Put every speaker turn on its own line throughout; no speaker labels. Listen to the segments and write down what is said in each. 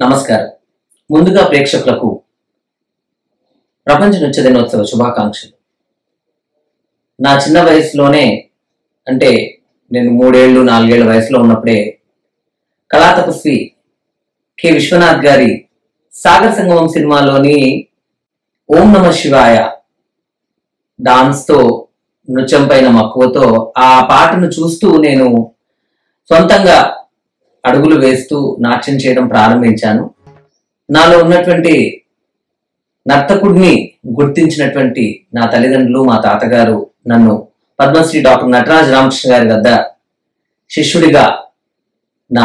నమస్కారం ముందుగా ప్రేక్షకులకు ప్రపంచ నృత్య దినోత్సవ శుభాకాంక్షలు నా చిన్న వయసులోనే అంటే నేను మూడేళ్ళు నాలుగేళ్ల వయసులో ఉన్నప్పుడే కళాతపస్వి కె విశ్వనాథ్ గారి సాగర్ సంగమం సినిమాలోని ఓం నమ శివాయ డాన్స్తో నృత్యం పైన మక్కువతో ఆ పాటను చూస్తూ నేను సొంతంగా అడుగులు వేస్తూ నాట్యం చేయడం ప్రారంభించాను నాలో ఉన్నటువంటి నర్తకుడిని గుర్తించినటువంటి నా తల్లిదండ్రులు మా తాతగారు నన్ను పద్మశ్రీ డాక్టర్ నటరాజ రామకృష్ణ గారి వద్ద శిష్యుడిగా నా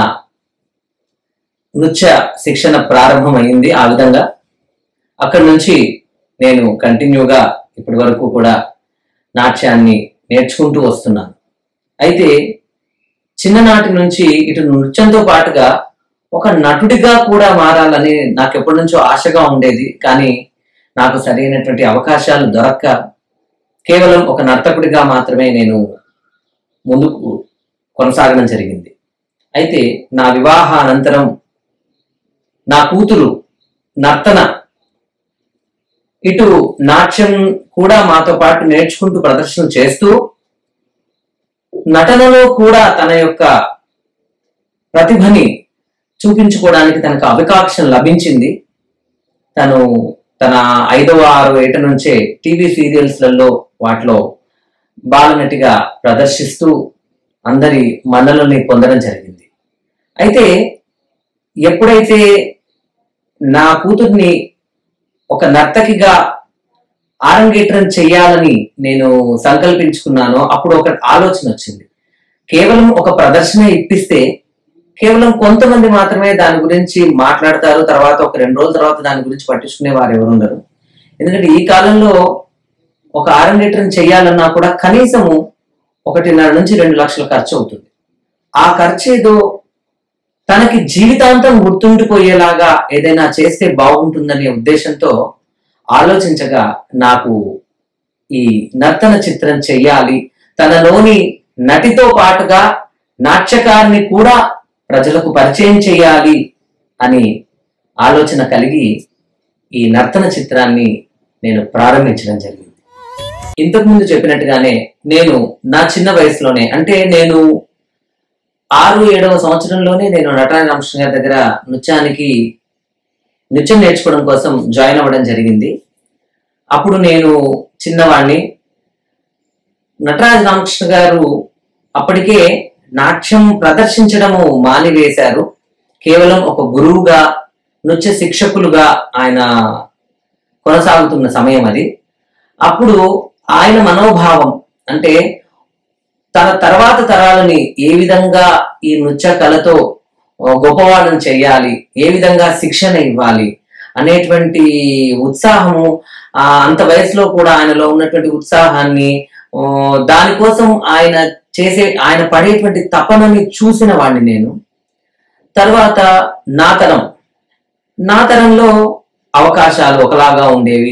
నృత్య శిక్షణ ప్రారంభమైంది ఆ విధంగా అక్కడి నుంచి నేను కంటిన్యూగా ఇప్పటి వరకు కూడా నాట్యాన్ని నేర్చుకుంటూ వస్తున్నాను అయితే చిన్ననాటి నుంచి ఇటు నృత్యంతో పాటుగా ఒక నటుడిగా కూడా మారాలని నాకు ఎప్పటి నుంచో ఆశగా ఉండేది కానీ నాకు సరైనటువంటి అవకాశాలు దొరక్క కేవలం ఒక నర్తకుడిగా మాత్రమే నేను ముందుకు కొనసాగడం జరిగింది అయితే నా వివాహ అనంతరం నా కూతురు నర్తన ఇటు నాట్యం కూడా మాతో పాటు నేర్చుకుంటూ ప్రదర్శన చేస్తూ నటనలో కూడా తన యొక్క ప్రతిభని చూపించుకోవడానికి తనకు అవకాశం లభించింది తను తన ఐదవ ఆరు ఏట నుంచే టీవీ సీరియల్స్లలో వాటిలో బాలనటిగా ప్రదర్శిస్తూ అందరి మన్నలని పొందడం జరిగింది అయితే ఎప్పుడైతే నా కూతుర్ని ఒక నర్తకిగా ఆరంగేట్రం చెయ్యాలని నేను సంకల్పించుకున్నానో అప్పుడు ఒక ఆలోచన వచ్చింది కేవలం ఒక ప్రదర్శన ఇప్పిస్తే కేవలం కొంతమంది మాత్రమే దాని గురించి మాట్లాడతారు తర్వాత ఒక రెండు రోజుల తర్వాత దాని గురించి పట్టించుకునే వారు ఎవరు ఉండరు ఎందుకంటే ఈ కాలంలో ఒక ఆరంగేట్రం చేయాలన్నా కూడా కనీసము ఒకటిన్నర నుంచి రెండు లక్షల ఖర్చు అవుతుంది ఆ ఖర్చు ఏదో తనకి జీవితాంతం గుర్తుండిపోయేలాగా ఏదైనా చేస్తే బాగుంటుందనే ఉద్దేశంతో ఆలోచించగా నాకు ఈ నర్తన చిత్రం చెయ్యాలి తనలోని నటితో పాటుగా నాట్యకారిని కూడా ప్రజలకు పరిచయం చేయాలి అని ఆలోచన కలిగి ఈ నర్తన చిత్రాన్ని నేను ప్రారంభించడం జరిగింది ఇంతకుముందు చెప్పినట్టుగానే నేను నా చిన్న వయసులోనే అంటే నేను ఆరు ఏడవ సంవత్సరంలోనే నేను నటరాజ రామకృష్ణ గారి దగ్గర నృత్యానికి నృత్యం నేర్చుకోవడం కోసం జాయిన్ అవ్వడం జరిగింది అప్పుడు నేను చిన్నవాడిని నటరాజ రామకృష్ణ గారు అప్పటికే నాట్యం ప్రదర్శించడము మానివేశారు కేవలం ఒక గురువుగా నృత్య శిక్షకులుగా ఆయన కొనసాగుతున్న సమయం అది అప్పుడు ఆయన మనోభావం అంటే తన తర్వాత తరాలని ఏ విధంగా ఈ నృత్య కళతో ఆ, గొప్పవాళ్ళని చేయాలి ఏ విధంగా శిక్షణ ఇవ్వాలి అనేటువంటి ఉత్సాహము ఆ అంత వయసులో కూడా ఆయనలో ఉన్నటువంటి ఉత్సాహాన్ని ఆ, దానికోసం ఆయన చేసే ఆయన పడేటువంటి తపనని చూసిన వాడిని నేను తర్వాత నా తరం నా తరంలో అవకాశాలు ఒకలాగా ఉండేవి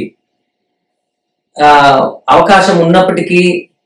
ఆ, అవకాశం ఉన్నప్పటికీ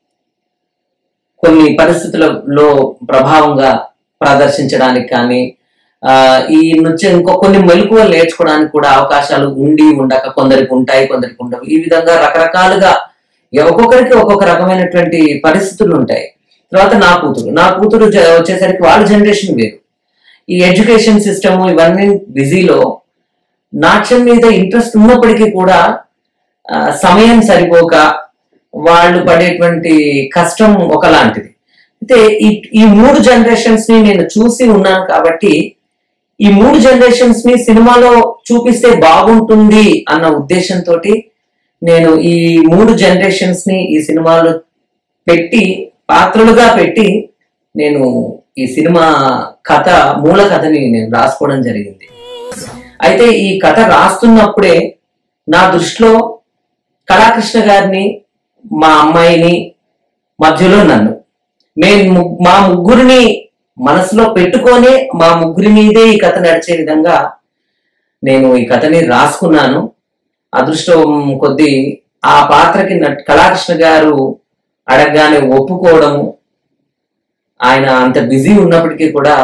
కొన్ని పరిస్థితులలో ప్రభావంగా ప్రదర్శించడానికి కానీ ఆ, ఈ నృత్యం ఇంకో కొన్ని మెలకువలు నేర్చుకోవడానికి కూడా అవకాశాలు ఉండి ఉండక కొందరికి ఉంటాయి కొందరికి ఉండవు ఈ విధంగా రకరకాలుగా ఒక్కొక్కరికి ఒక్కొక్క రకమైనటువంటి పరిస్థితులు ఉంటాయి తర్వాత నా కూతురు నా కూతురు జ- వచ్చేసరికి వాళ్ళ జనరేషన్ వేరు ఈ ఎడ్యుకేషన్ సిస్టమ్ ఇవన్నీ బిజీలో నాట్యం మీద ఇంట్రెస్ట్ ఉన్నప్పటికీ కూడా ఆ, సమయం సరిపోక వాళ్ళు పడేటువంటి కష్టం ఒకలాంటిది అయితే ఈ ఈ మూడు జనరేషన్స్ ని నేను చూసి ఉన్నాను కాబట్టి ఈ మూడు జనరేషన్స్ ని సినిమాలో చూపిస్తే బాగుంటుంది అన్న ఉద్దేశంతో నేను ఈ మూడు జనరేషన్స్ ని ఈ సినిమాలో పెట్టి పాత్రలుగా పెట్టి నేను ఈ సినిమా కథ మూల కథని నేను రాసుకోవడం జరిగింది అయితే ఈ కథ రాస్తున్నప్పుడే నా దృష్టిలో కళాకృష్ణ గారిని మా అమ్మాయిని మధ్యలో నన్ను మేము ము- మా ముగ్గురిని మనసులో పెట్టుకొని మా ముగ్గురి మీదే ఈ కథ నడిచే విధంగా నేను ఈ కథని రాసుకున్నాను అదృష్టం కొద్దీ ఆ పాత్రకి నట్- కళాకృష్ణ గారు అడగగానే ఒప్పుకోవడము ఆయన అంత బిజీ ఉన్నప్పటికీ కూడా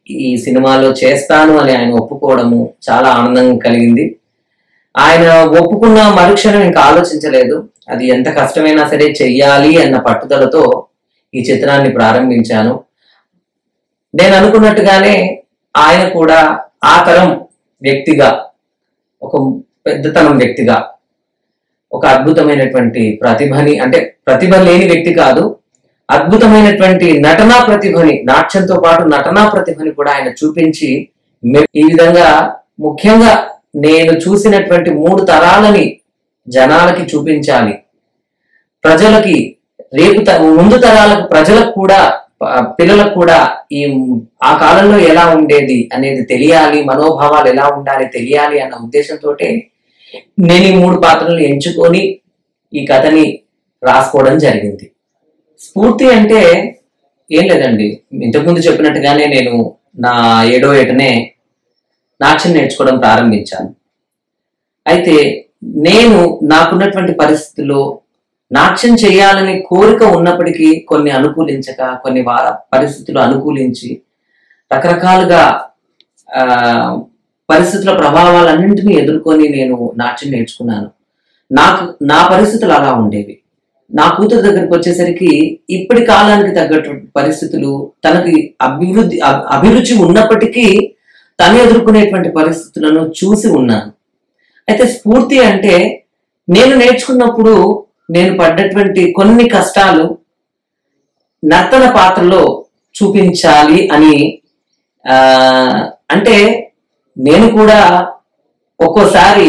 ఈ సినిమాలో చేస్తాను అని ఆయన ఒప్పుకోవడము చాలా ఆనందం కలిగింది ఆయన ఒప్పుకున్న మరుక్షణం ఇంకా ఆలోచించలేదు అది ఎంత కష్టమైనా సరే చెయ్యాలి అన్న పట్టుదలతో ఈ చిత్రాన్ని ప్రారంభించాను నేను అనుకున్నట్టుగానే ఆయన కూడా ఆ తరం వ్యక్తిగా ఒక పెద్దతనం వ్యక్తిగా ఒక అద్భుతమైనటువంటి ప్రతిభని అంటే ప్రతిభ లేని వ్యక్తి కాదు అద్భుతమైనటువంటి నటనా ప్రతిభని నాట్యంతో పాటు నటనా ప్రతిభని కూడా ఆయన చూపించి మె- ఈ విధంగా ముఖ్యంగా నేను చూసినటువంటి మూడు తరాలని జనాలకి చూపించాలి ప్రజలకి రేపు త- ముందు తరాలకు ప్రజలకు కూడా ప- పిల్లలకు కూడా ఈ ఆ కాలంలో ఎలా ఉండేది అనేది తెలియాలి మనోభావాలు ఎలా ఉండాలి తెలియాలి అన్న ఉద్దేశంతో నేను ఈ మూడు పాత్రలు ఎంచుకొని ఈ కథని రాసుకోవడం జరిగింది స్ఫూర్తి అంటే ఏం లేదండి ఇంతకుముందు చెప్పినట్టుగానే నేను నా ఏడో ఏటనే నాట్యం నేర్చుకోవడం ప్రారంభించాను అయితే నేను నాకున్నటువంటి పరిస్థితుల్లో నాట్యం చేయాలని కోరిక ఉన్నప్పటికీ కొన్ని అనుకూలించక కొన్ని వా- పరిస్థితులు అనుకూలించి రకరకాలుగా ఆ పరిస్థితుల ప్రభావాలన్నింటినీ ఎదుర్కొని నేను నాట్యం నేర్చుకున్నాను నాకు నా పరిస్థితులు అలా ఉండేవి నా కూతురు దగ్గరికి వచ్చేసరికి ఇప్పటి కాలానికి తగ్గట్టు పరిస్థితులు తనకి అభివృద్ధి అ- అభిరుచి ఉన్నప్పటికీ తను ఎదుర్కొనేటువంటి పరిస్థితులను చూసి ఉన్నాను అయితే స్ఫూర్తి అంటే నేను నేర్చుకున్నప్పుడు నేను పడ్డటువంటి కొన్ని కష్టాలు నర్తన పాత్రలో చూపించాలి అని ఆ అంటే నేను కూడా ఒక్కోసారి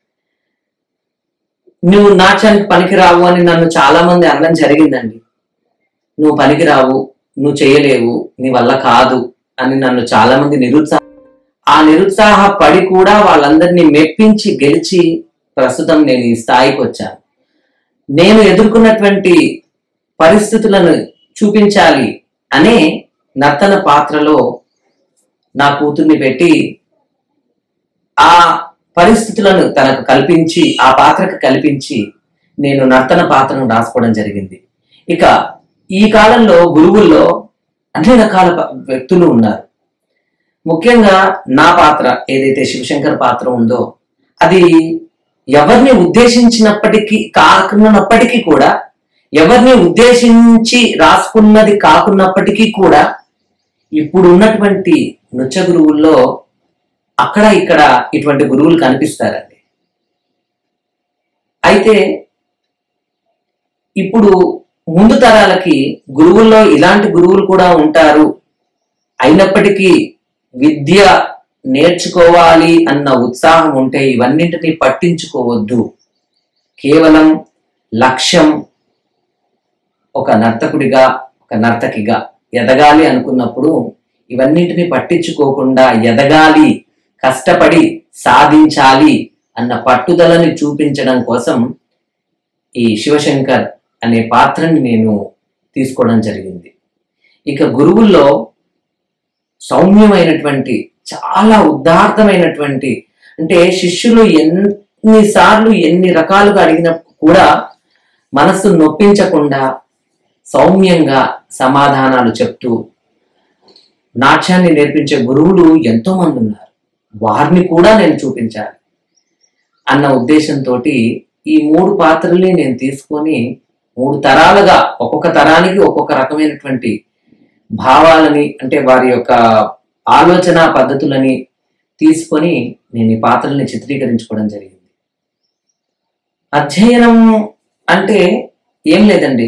నువ్వు నాట్యానికి పనికిరావు అని నన్ను చాలా మంది అనడం జరిగిందండి నువ్వు పనికిరావు నువ్వు చేయలేవు నీ వల్ల కాదు అని నన్ను చాలా మంది నిరుత్సాహ ఆ నిరుత్సాహపడి కూడా వాళ్ళందరినీ మెప్పించి గెలిచి ప్రస్తుతం నేను ఈ స్థాయికి వచ్చాను నేను ఎదుర్కొన్నటువంటి పరిస్థితులను చూపించాలి అనే నర్తన పాత్రలో నా కూతుర్ని పెట్టి ఆ పరిస్థితులను తనకు కల్పించి ఆ పాత్రకు కల్పించి నేను నర్తన పాత్రను రాసుకోవడం జరిగింది ఇక ఈ కాలంలో గురువుల్లో అన్ని రకాల ప- వ్యక్తులు ఉన్నారు ముఖ్యంగా నా పాత్ర ఏదైతే శివశంకర్ పాత్ర ఉందో అది ఎవరిని ఉద్దేశించినప్పటికీ కాకున్నప్పటికీ కూడా ఎవరిని ఉద్దేశించి రాసుకున్నది కాకున్నప్పటికీ కూడా ఇప్పుడు ఉన్నటువంటి నృత్య గురువుల్లో అక్కడ ఇక్కడ ఇటువంటి గురువులు కనిపిస్తారండి అయితే ఇప్పుడు ముందు తరాలకి గురువుల్లో ఇలాంటి గురువులు కూడా ఉంటారు అయినప్పటికీ విద్య నేర్చుకోవాలి అన్న ఉత్సాహం ఉంటే ఇవన్నింటినీ పట్టించుకోవద్దు కేవలం లక్ష్యం ఒక నర్తకుడిగా ఒక నర్తకిగా ఎదగాలి అనుకున్నప్పుడు ఇవన్నింటినీ పట్టించుకోకుండా ఎదగాలి కష్టపడి సాధించాలి అన్న పట్టుదలని చూపించడం కోసం ఈ శివశంకర్ అనే పాత్రని నేను తీసుకోవడం జరిగింది ఇక గురువుల్లో సౌమ్యమైనటువంటి చాలా ఉదార్థమైనటువంటి అంటే శిష్యులు ఎన్నిసార్లు ఎన్ని రకాలుగా అడిగినప్పుడు కూడా మనస్సు నొప్పించకుండా సౌమ్యంగా సమాధానాలు చెప్తూ నాట్యాన్ని నేర్పించే గురువులు ఎంతో మంది ఉన్నారు వారిని కూడా నేను చూపించాలి అన్న ఉద్దేశంతో ఈ మూడు పాత్రల్ని నేను తీసుకొని మూడు తరాలుగా ఒక్కొక్క తరానికి ఒక్కొక్క రకమైనటువంటి భావాలని అంటే వారి యొక్క ఆలోచన పద్ధతులని తీసుకొని నేను ఈ పాత్రల్ని చిత్రీకరించుకోవడం జరిగింది అధ్యయనం అంటే ఏం లేదండి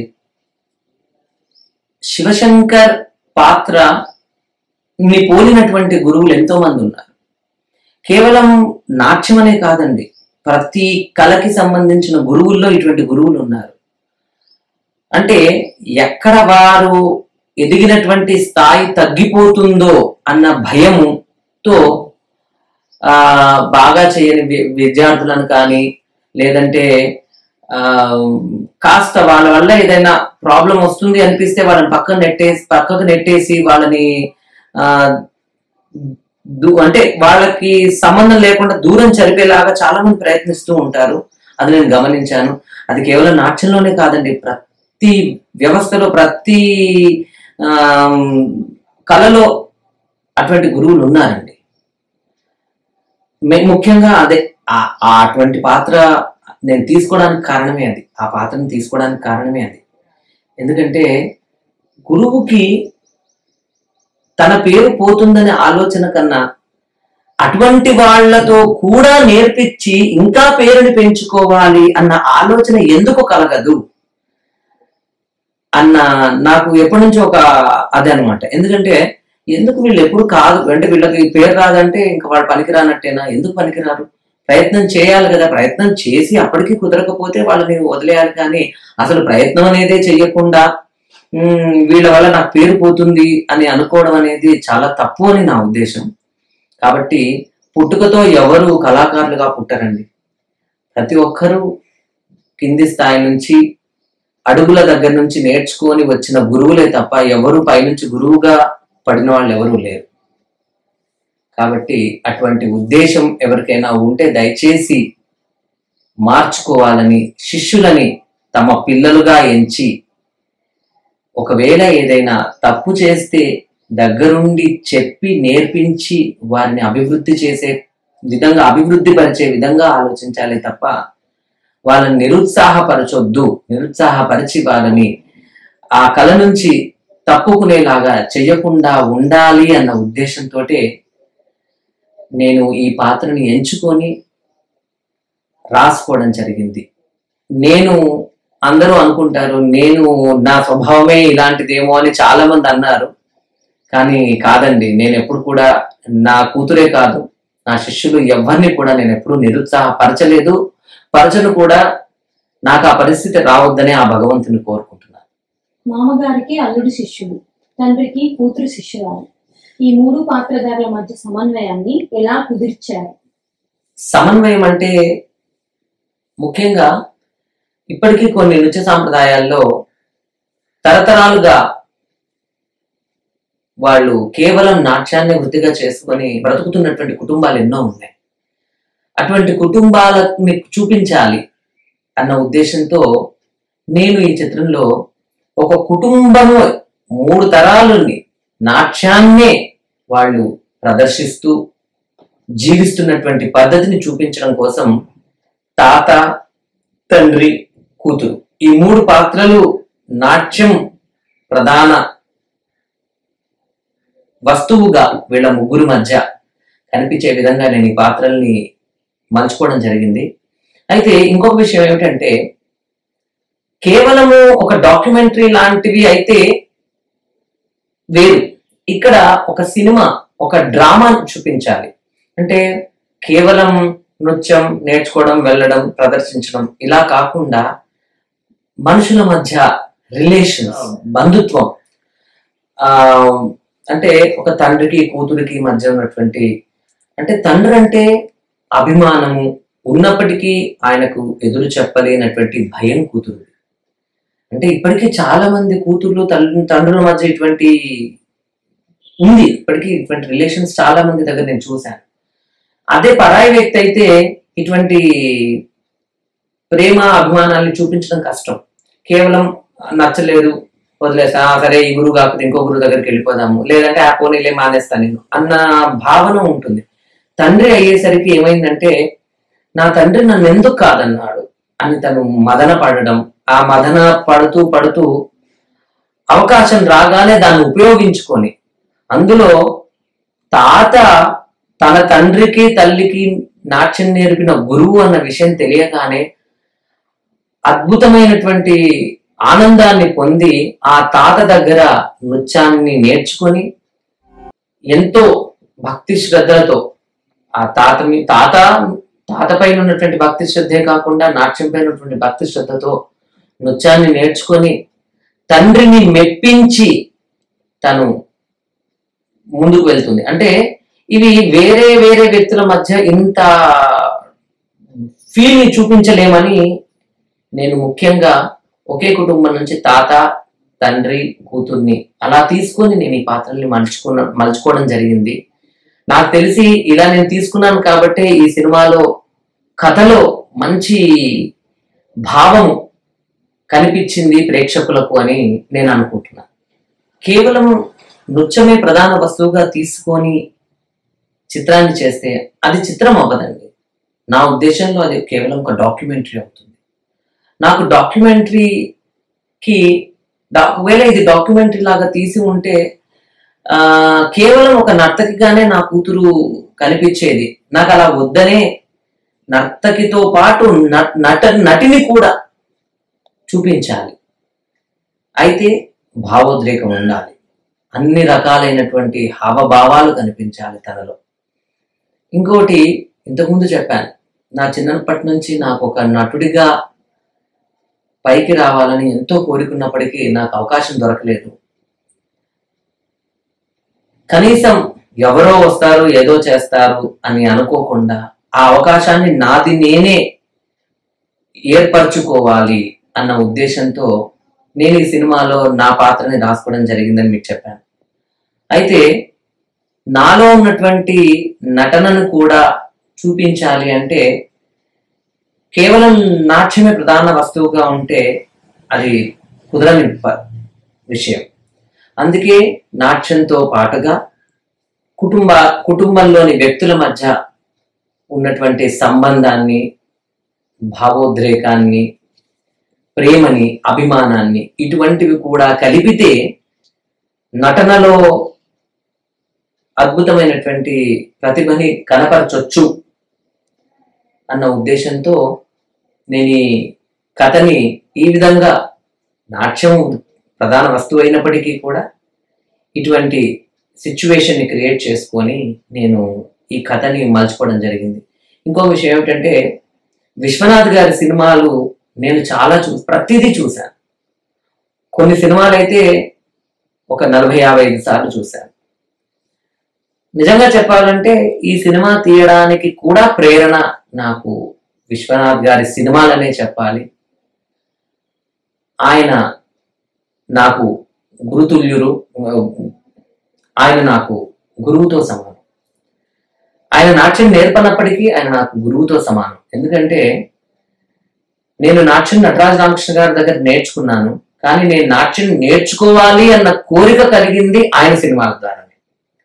శివశంకర్ పాత్ర ని పోలినటువంటి గురువులు ఎంతో మంది ఉన్నారు కేవలం నాట్యం అనే కాదండి ప్రతి కళకి సంబంధించిన గురువుల్లో ఇటువంటి గురువులు ఉన్నారు అంటే ఎక్కడ వారు ఎదిగినటువంటి స్థాయి తగ్గిపోతుందో అన్న భయముతో ఆ బాగా చేయని వి- విద్యార్థులను కానీ లేదంటే ఆ కాస్త వాళ్ళ వల్ల ఏదైనా ప్రాబ్లం వస్తుంది అనిపిస్తే వాళ్ళని పక్కన నెట్టేసి పక్కకు నెట్టేసి వాళ్ళని ఆ దూ- అంటే వాళ్ళకి సంబంధం లేకుండా దూరం జరిపేలాగా చాలా మంది ప్రయత్నిస్తూ ఉంటారు అది నేను గమనించాను అది కేవలం నాట్యంలోనే కాదండి ప్రతి వ్యవస్థలో ప్రతి ఆమ్, కళలో అటువంటి గురువులు ఉన్నారండి మే- ముఖ్యంగా అదే ఆ- ఆ అటువంటి పాత్ర నేను తీసుకోవడానికి కారణమే అది ఆ పాత్రను తీసుకోవడానికి కారణమే అది ఎందుకంటే గురువుకి తన పేరు పోతుందనే ఆలోచన కన్నా అటువంటి వాళ్ళతో కూడా నేర్పించి ఇంకా పేరుని పెంచుకోవాలి అన్న ఆలోచన ఎందుకు కలగదు అన్న నాకు ఎప్పటి నుంచో ఒక అదే అనమాట ఎందుకంటే ఎందుకు వీళ్ళు ఎప్పుడు కాదు అంటే వీళ్ళకి పేరు రాదంటే ఇంకా వాళ్ళు పనికిరానట్టేనా ఎందుకు పనికిరారు ప్రయత్నం చేయాలి కదా ప్రయత్నం చేసి అప్పటికి కుదరకపోతే వాళ్ళని వదిలేయాలి కానీ అసలు ప్రయత్నం అనేదే చెయ్యకుండా "ఉమ్, వీళ్ళ వల్ల నాకు పేరు పోతుంది అని అనుకోవడం అనేది చాలా తప్పు అని నా ఉద్దేశం కాబట్టి పుట్టుకతో ఎవరు కళాకారులుగా పుట్టరండి ప్రతి ఒక్కరూ కింది స్థాయి నుంచి అడుగుల దగ్గర నుంచి నేర్చుకొని వచ్చిన గురువులే తప్ప ఎవరు పైనుంచి గురువుగా పడిన వాళ్ళు ఎవరూ లేరు కాబట్టి అటువంటి ఉద్దేశం ఎవరికైనా ఉంటే దయచేసి మార్చుకోవాలని శిష్యులని తమ పిల్లలుగా ఎంచి ఒకవేళ ఏదైనా తప్పు చేస్తే దగ్గరుండి చెప్పి నేర్పించి వారిని అభివృద్ధి చేసే విధంగా అభివృద్ధి పరిచే విధంగా ఆలోచించాలి తప్ప వాళ్ళని నిరుత్సాహపరచొద్దు నిరుత్సాహపరిచి వాళ్ళని ఆ కళ నుంచి తప్పుకునేలాగా చెయ్యకుండా ఉండాలి అన్న ఉద్దేశంతో నేను ఈ పాత్రని ఎంచుకొని రాసుకోవడం జరిగింది నేను అందరూ అనుకుంటారు నేను నా స్వభావమే ఇలాంటిదేమో అని చాలా మంది అన్నారు కానీ కాదండి నేను ఎప్పుడు కూడా నా కూతురే కాదు నా శిష్యులు ఎవరిని కూడా నేను ఎప్పుడు నిరుత్సాహపరచలేదు పరచను కూడా నాకు ఆ పరిస్థితి రావద్దని ఆ భగవంతుని కోరుకుంటున్నాను
మామగారికి అల్లుడు శిష్యుడు తండ్రికి కూతురు శిష్యురాలు ఈ మూడు పాత్రధారుల మధ్య సమన్వయాన్ని ఎలా కుదిర్చారు
సమన్వయం అంటే ముఖ్యంగా ఇప్పటికీ కొన్ని నృత్య సాంప్రదాయాల్లో తరతరాలుగా వాళ్ళు కేవలం నాట్యాన్ని వృత్తిగా చేసుకొని బ్రతుకుతున్నటువంటి కుటుంబాలు ఎన్నో ఉన్నాయి అటువంటి కుటుంబాలని చూపించాలి అన్న ఉద్దేశంతో నేను ఈ చిత్రంలో ఒక కుటుంబము మూడు తరాలని నాట్యాన్నే వాళ్ళు ప్రదర్శిస్తూ జీవిస్తున్నటువంటి పద్ధతిని చూపించడం కోసం తాత తండ్రి కూతురు ఈ మూడు పాత్రలు నాట్యం ప్రధాన వస్తువుగా వీళ్ళ ముగ్గురు మధ్య కనిపించే విధంగా నేను ఈ పాత్రల్ని మలుచుకోవడం జరిగింది అయితే ఇంకొక విషయం ఏమిటంటే కేవలము ఒక డాక్యుమెంటరీ లాంటివి అయితే వేరు ఇక్కడ ఒక సినిమా ఒక డ్రామాని చూపించాలి అంటే కేవలం నృత్యం నేర్చుకోవడం వెళ్ళడం ప్రదర్శించడం ఇలా కాకుండా మనుషుల మధ్య రిలేషన్స్ బంధుత్వం ఆ అంటే ఒక తండ్రికి కూతురికి మధ్య ఉన్నటువంటి అంటే తండ్రి అంటే అభిమానము ఉన్నప్పటికీ ఆయనకు ఎదురు చెప్పలేనటువంటి భయం కూతురు అంటే ఇప్పటికీ చాలా మంది కూతుర్లు తల్లి తండ్రుల మధ్య ఇటువంటి ఉంది ఇప్పటికీ ఇటువంటి రిలేషన్స్ చాలా మంది దగ్గర నేను చూశాను అదే పరాయి వ్యక్తి అయితే ఇటువంటి ప్రేమ అభిమానాన్ని చూపించడం కష్టం కేవలం నచ్చలేదు వదిలేస్తా "ఆ, సరే ఈ గురువు కాకపోతే ఇంకో గురువు దగ్గరికి వెళ్ళిపోదాము లేదంటే ఆ పోనీలే మానేస్తా నేను అన్న భావన ఉంటుంది తండ్రి అయ్యేసరికి ఏమైందంటే నా తండ్రి నన్ను ఎందుకు కాదన్నాడు అని తను మదన పడడం ఆ మదన పడుతూ పడుతూ అవకాశం రాగానే దాన్ని ఉపయోగించుకొని అందులో తాత తన తండ్రికి తల్లికి నాట్యం నేర్పిన గురువు అన్న విషయం తెలియగానే అద్భుతమైనటువంటి ఆనందాన్ని పొంది ఆ తాత దగ్గర నృత్యాన్ని నేర్చుకొని ఎంతో భక్తి శ్రద్ధలతో ఆ తాత మీ తాత తాత పైన ఉన్నటువంటి భక్తి శ్రద్ధే కాకుండా నాట్యం పైన ఉన్నటువంటి భక్తి శ్రద్ధతో నృత్యాన్ని నేర్చుకొని తండ్రిని మెప్పించి తను ముందుకు వెళ్తుంది అంటే ఇవి వేరే వేరే వ్యక్తుల మధ్య ఇంత ఫీల్ ని చూపించలేమని నేను ముఖ్యంగా ఒకే కుటుంబం నుంచి తాత తండ్రి కూతుర్ని అలా తీసుకొని నేను ఈ పాత్రల్ని మలుచుకున్న మలుచుకోవడం జరిగింది నాకు తెలిసి ఇలా నేను తీసుకున్నాను కాబట్టే ఈ సినిమాలో కథలో మంచి భావం కనిపించింది ప్రేక్షకులకు అని నేను అనుకుంటున్నాను కేవలం నృత్యమే ప్రధాన వస్తువుగా తీసుకొని చిత్రాన్ని చేస్తే అది చిత్రం అవ్వదండి నా ఉద్దేశంలో అది కేవలం ఒక డాక్యుమెంటరీ అవుతుంది నాకు డాక్యుమెంటరీకి డా- ఒకవేళ ఇది డాక్యుమెంటరీ లాగా తీసి ఉంటే ఆ, కేవలం ఒక నర్తకిగానే నా కూతురు కనిపించేది నాకు అలా వద్దనే నర్తకితో పాటు న- నట నటిని కూడా చూపించాలి అయితే భావోద్రేకం ఉండాలి అన్ని రకాలైనటువంటి హావభావాలు కనిపించాలి తనలో ఇంకోటి ఇంతకుముందు చెప్పాను నా చిన్నప్పటి నుంచి నాకు ఒక నటుడిగా పైకి రావాలని ఎంతో కోరుకున్నప్పటికీ నాకు అవకాశం దొరకలేదు కనీసం ఎవరో వస్తారు ఏదో చేస్తారు అని అనుకోకుండా ఆ అవకాశాన్ని నాది నేనే ఏర్పరచుకోవాలి అన్న ఉద్దేశంతో నేను ఈ సినిమాలో నా పాత్రని రాసుకోవడం జరిగిందని మీకు చెప్పాను అయితే నాలో ఉన్నటువంటి నటనను కూడా చూపించాలి అంటే కేవలం నాట్యమే ప్రధాన వస్తువుగా ఉంటే అది కుదరని ప- విషయం అందుకే నాట్యంతో పాటుగా కుటుంబ కుటుంబంలోని వ్యక్తుల మధ్య ఉన్నటువంటి సంబంధాన్ని భావోద్రేకాన్ని ప్రేమని అభిమానాన్ని ఇటువంటివి కూడా కలిపితే నటనలో అద్భుతమైనటువంటి ప్రతిభని కనపరచొచ్చు అన్న ఉద్దేశంతో నేను ఈ కథని ఈ విధంగా నాట్యం ప్రధాన వస్తువు అయినప్పటికీ కూడా ఇటువంటి సిచ్యువేషన్ ని క్రియేట్ చేసుకొని నేను ఈ కథని మలుచుకోవడం జరిగింది ఇంకో విషయం ఏమిటంటే విశ్వనాథ్ గారి సినిమాలు నేను చాలా చూ ప్రతిదీ చూశాను కొన్ని సినిమాలు అయితే ఒక నలభై యాభై ఐదు సార్లు చూశాను నిజంగా చెప్పాలంటే ఈ సినిమా తీయడానికి కూడా ప్రేరణ నాకు విశ్వనాథ్ గారి సినిమాలనే చెప్పాలి ఆయన నాకు గురుతుల్యురు ఆయన నాకు గురువుతో సమానం ఆయన నాట్యం నేర్పనప్పటికీ ఆయన నాకు గురువుతో సమానం ఎందుకంటే నేను నాట్యం నటరాజ రామకృష్ణ గారి దగ్గర నేర్చుకున్నాను కానీ నేను నాట్యం నేర్చుకోవాలి అన్న కోరిక కలిగింది ఆయన సినిమాల ద్వారానే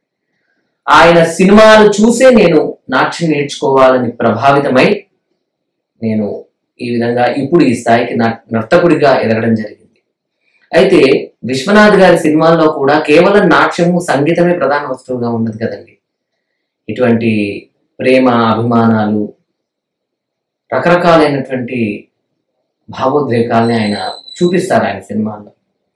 ఆయన సినిమాలు చూసే నేను నాట్యం నేర్చుకోవాలని ప్రభావితమై నేను ఈ విధంగా ఇప్పుడు ఈ స్థాయికి నా- నర్తకుడిగా ఎదగడం జరిగింది అయితే విశ్వనాథ్ గారి సినిమాల్లో కూడా కేవలం నాట్యము సంగీతమే ప్రధాన వస్తువుగా ఉండదు కదండి ఇటువంటి ప్రేమ అభిమానాలు రకరకాలైనటువంటి భావోద్రేకాల్ని ఆయన చూపిస్తారు ఆయన సినిమాల్లో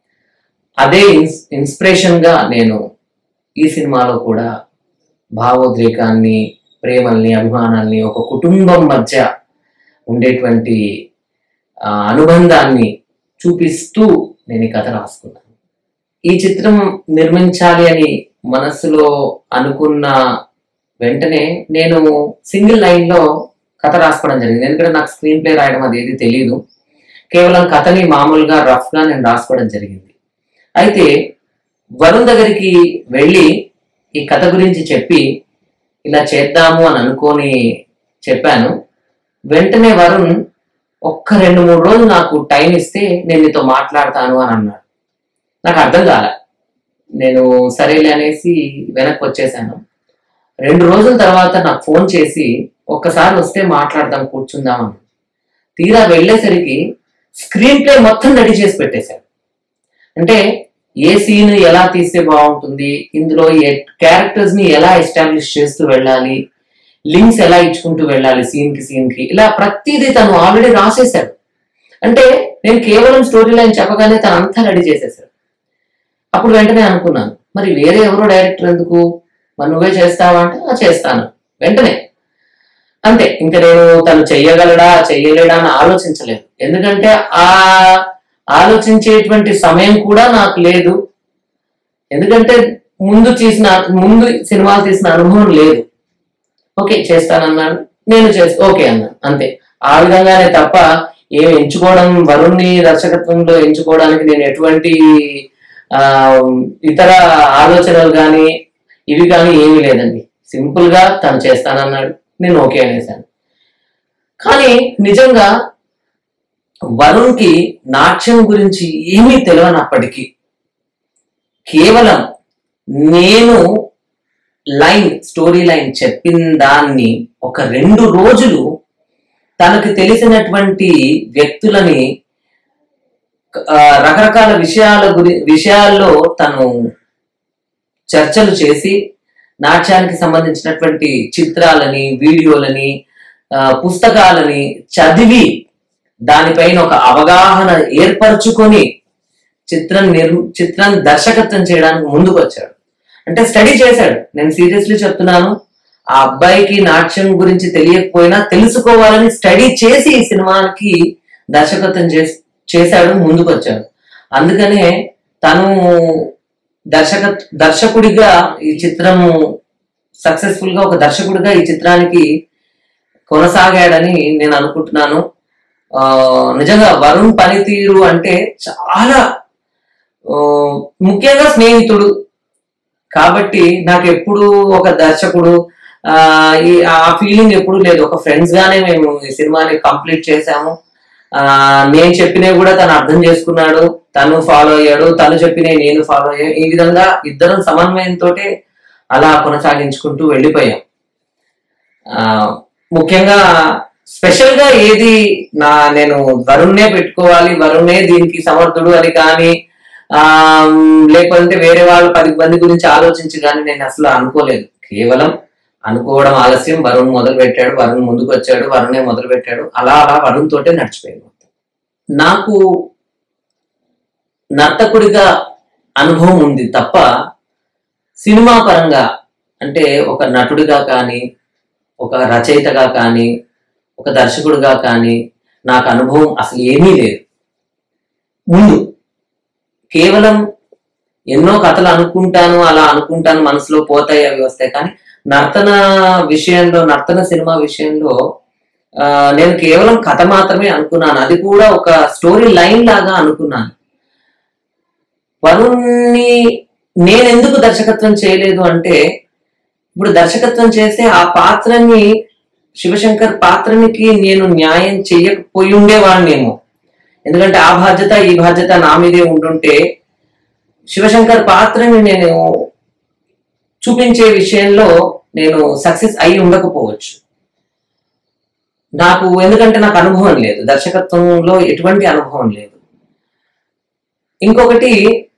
అదే ఇన్స్ ఇన్స్పిరేషన్ గా నేను ఈ సినిమాలో కూడా భావోద్రేకాన్ని ప్రేమల్ని అభిమానాల్ని ఒక కుటుంబం మధ్య ఉండేటువంటి ఆ, అనుబంధాన్ని చూపిస్తూ నేను ఈ కథ రాసుకున్నాను ఈ చిత్రం నిర్మించాలి అని మనస్సులో అనుకున్న వెంటనే నేను సింగిల్ లైన్ లో కథ రాసుకోవడం జరిగింది ఎందుకంటే నాకు స్క్రీన్ ప్లే రాయడం అది ఏది తెలియదు కేవలం కథని మామూలుగా రఫ్ గా నేను రాసుకోవడం జరిగింది అయితే వరుణ్ దగ్గరికి వెళ్ళి ఈ కథ గురించి చెప్పి ఇలా చేద్దాము అని అనుకొని చెప్పాను వెంటనే వరుణ్ ఒక్క రెండు మూడు రోజులు నాకు టైం ఇస్తే నేను నీతో మాట్లాడతాను అని అన్నాడు నాకు అర్థం కాలే నేను సరేలే అనేసి వెనక్కి వచ్చేసాను రెండు రోజుల తర్వాత నాకు ఫోన్ చేసి ఒక్కసారి వస్తే మాట్లాడదాం కూర్చుందాం అని తీరా వెళ్ళేసరికి స్క్రీన్ ప్లే మొత్తం రెడీ చేసి పెట్టేశాడు అంటే ఏ సీన్ ఎలా తీస్తే బాగుంటుంది ఇందులో ఏ క్యారెక్టర్స్ ని ఎలా ఎస్టాబ్లిష్ చేస్తూ వెళ్ళాలి లింక్స్ ఎలా ఇచ్చుకుంటూ వెళ్ళాలి సీన్ కి సీన్ కి ఇలా ప్రతిదీ తను ఆల్రెడీ రాసేశాడు అంటే నేను కేవలం స్టోరీ లైన్ చెప్పగానే తను అంతా రెడీ చేసేసాడు అప్పుడు వెంటనే అనుకున్నాను మరి వేరే ఎవరో డైరెక్టర్ ఎందుకు మరి నువ్వే చేస్తావా అంటే "ఆ, చేస్తాను వెంటనే అంతే ఇంకా నేను తను చెయ్యగలడా చెయ్యలేడా అని ఆలోచించలేదు ఎందుకంటే ఆ ఆలోచించేటువంటి సమయం కూడా నాకు లేదు ఎందుకంటే ముందు తీసిన ముందు సినిమాలు తీసిన అనుభవం లేదు ఓకే చేస్తానన్నాడు నేను చేస్తా ఓకే అన్నాను అంతే ఆ విధంగానే తప్ప ఏం ఎంచుకోవడం వరుణ్ణి దర్శకత్వంలో ఎంచుకోవడానికి నేను ఎటువంటి ఆ ఇతర ఆలోచనలు కానీ ఇవి కానీ ఏమీ లేదండి సింపుల్ గా తను చేస్తానన్నాడు నేను ఓకే అనేసాను కానీ నిజంగా వరుణ్కి నాట్యం గురించి ఏమీ తెలియనప్పటికీ కేవలం నేను లైన్ స్టోరీ లైన్ చెప్పిన దాన్ని ఒక రెండు రోజులు తనకు తెలిసినటువంటి వ్యక్తులని ఆ, రకరకాల విషయాల గురి విషయాల్లో తను చర్చలు చేసి నాట్యానికి సంబంధించినటువంటి చిత్రాలని వీడియోలని ఆ, పుస్తకాలని చదివి దానిపైన ఒక అవగాహన ఏర్పరచుకొని చిత్రం నిర్ చిత్రం దర్శకత్వం చేయడానికి ముందుకు వచ్చాడు అంటే స్టడీ చేశాడు నేను సీరియస్లీ చెప్తున్నాను ఆ అబ్బాయికి నాట్యం గురించి తెలియకపోయినా తెలుసుకోవాలని స్టడీ చేసి ఈ సినిమాకి దర్శకత్వం చేసి చేశాడు ముందుకు వచ్చాడు అందుకనే తను దర్శక దర్శకుడిగా ఈ చిత్రము సక్సెస్ఫుల్ గా ఒక దర్శకుడిగా ఈ చిత్రానికి కొనసాగాడని నేను అనుకుంటున్నాను ఆ, నిజంగా వరుణ్ పనితీరు అంటే చాలా ఆ, ముఖ్యంగా స్నేహితుడు కాబట్టి నాకు ఎప్పుడు ఒక దర్శకుడు ఆ ఈ ఆ ఫీలింగ్ ఎప్పుడు లేదు ఒక ఫ్రెండ్స్ గానే మేము ఈ సినిమాని కంప్లీట్ చేశాము ఆ నేను చెప్పినవి కూడా తను అర్థం చేసుకున్నాడు తను ఫాలో అయ్యాడు తను చెప్పినవి నేను ఫాలో అయ్యాను ఈ విధంగా ఇద్దరం సమన్వయంతో అలా కొనసాగించుకుంటూ వెళ్ళిపోయాం ఆ ముఖ్యంగా స్పెషల్ గా ఏది నా నేను వరుణ్నే పెట్టుకోవాలి వరుణే దీనికి సమర్థుడు అని కానీ ఆ లేకపోతే వేరే వాళ్ళు పది మంది గురించి ఆలోచించి కానీ నేను అసలు అనుకోలేదు కేవలం అనుకోవడం ఆలస్యం వరుణ్ మొదలు పెట్టాడు వరుణ్ ముందుకు వచ్చాడు వరుణే మొదలు పెట్టాడు అలా అలా వరుణ్ తోటే నడిచిపోయింది మొత్తం. నాకు నర్తకుడిగా అనుభవం ఉంది తప్ప సినిమా పరంగా అంటే ఒక నటుడిగా కానీ ఒక రచయితగా కానీ ఒక దర్శకుడిగా కానీ నాకు అనుభవం అసలు ఏమీ లేదు ముందు కేవలం ఎన్నో కథలు అనుకుంటాను అలా అనుకుంటాను మనసులో పోతాయి అవి వస్తాయి కానీ నర్తన విషయంలో నర్తన సినిమా విషయంలో ఆ, నేను కేవలం కథ మాత్రమే అనుకున్నాను అది కూడా ఒక స్టోరీ లైన్ లాగా అనుకున్నాను వరుణ్ణి నేను ఎందుకు దర్శకత్వం చేయలేదు అంటే ఇప్పుడు దర్శకత్వం చేస్తే ఆ పాత్రని శివశంకర్ పాత్రనికి నేను న్యాయం చేయకపోయి ఉండేవాడినేమో ఎందుకంటే ఆ బాధ్యత ఈ బాధ్యత నా మీదే ఉండుంటే శివశంకర్ పాత్రని నేను చూపించే విషయంలో నేను సక్సెస్ అయి ఉండకపోవచ్చు నాకు ఎందుకంటే నాకు అనుభవం లేదు దర్శకత్వంలో ఎటువంటి అనుభవం లేదు ఇంకొకటి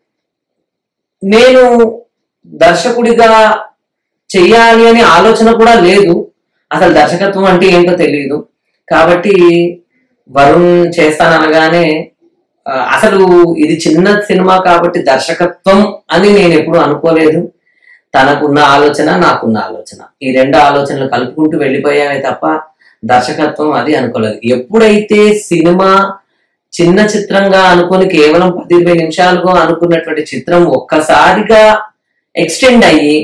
నేను దర్శకుడిగా చెయ్యాలి అనే ఆలోచన కూడా లేదు అసలు దర్శకత్వం అంటే ఏంటో తెలియదు కాబట్టి వరుణ్ చేస్తాననగానే ఆ, అసలు ఇది చిన్న సినిమా కాబట్టి దర్శకత్వం అని నేను ఎప్పుడు అనుకోలేదు తనకున్న ఆలోచన నాకున్న ఆలోచన ఈ రెండు ఆలోచనలు కలుపుకుంటూ వెళ్ళిపోయామే తప్ప దర్శకత్వం అది అనుకోలేదు ఎప్పుడైతే సినిమా చిన్న చిత్రంగా అనుకుని కేవలం పది ఇరవై నిమిషాలుగా అనుకున్నటువంటి చిత్రం ఒక్కసారిగా ఎక్స్టెండ్ అయ్యి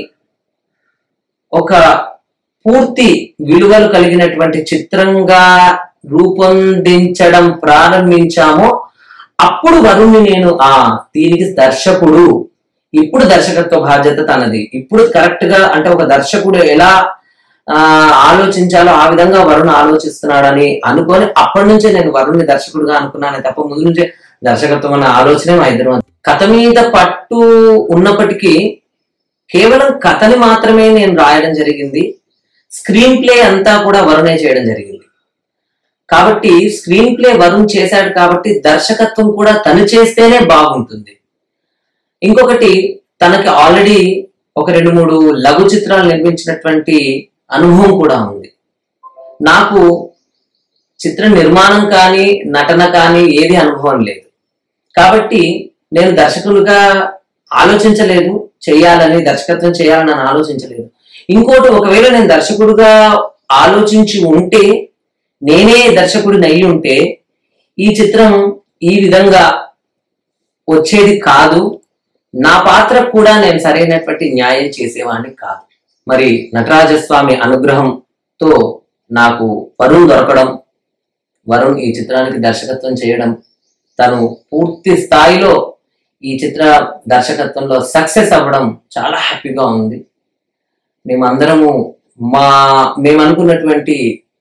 ఒక పూర్తి విలువలు కలిగినటువంటి చిత్రంగా రూపొందించడం ప్రారంభించామో అప్పుడు వరుణ్ణి నేను ఆ దీనికి దర్శకుడు ఇప్పుడు దర్శకత్వ బాధ్యత తనది ఇప్పుడు కరెక్ట్ గా అంటే ఒక దర్శకుడు ఎలా ఆ ఆలోచించాలో ఆ విధంగా వరుణ్ ఆలోచిస్తున్నాడని అనుకొని అప్పటి నుంచే నేను వరుణ్ని దర్శకుడుగా అనుకున్నానే తప్ప ముందు నుంచే దర్శకత్వం అన్న ఆలోచనే మా ఇద్దరు కథ మీద పట్టు ఉన్నప్పటికీ కేవలం కథని మాత్రమే నేను రాయడం జరిగింది స్క్రీన్ ప్లే అంతా కూడా వరుణే చేయడం జరిగింది కాబట్టి స్క్రీన్ ప్లే వరుణ్ చేశాడు కాబట్టి దర్శకత్వం కూడా తను చేస్తేనే బాగుంటుంది ఇంకొకటి తనకి ఆల్రెడీ ఒక రెండు మూడు లఘు చిత్రాలు నిర్మించినటువంటి అనుభవం కూడా ఉంది నాకు చిత్ర నిర్మాణం కానీ నటన కానీ ఏది అనుభవం లేదు కాబట్టి నేను దర్శకులుగా ఆలోచించలేదు చేయాలని దర్శకత్వం చేయాలని నేను ఆలోచించలేదు ఇంకోటి ఒకవేళ నేను దర్శకుడుగా ఆలోచించి ఉంటే నేనే దర్శకుడిని అయి ఉంటే ఈ చిత్రం ఈ విధంగా వచ్చేది కాదు నా పాత్ర కూడా నేను సరైనటువంటి న్యాయం చేసేవాడిని కాదు మరి నటరాజస్వామి అనుగ్రహంతో నాకు వరుణ్ దొరకడం వరుణ్ ఈ చిత్రానికి దర్శకత్వం చేయడం తను పూర్తి స్థాయిలో ఈ చిత్ర దర్శకత్వంలో సక్సెస్ అవ్వడం చాలా హ్యాపీగా ఉంది మేమందరము మా మేము అనుకున్నటువంటి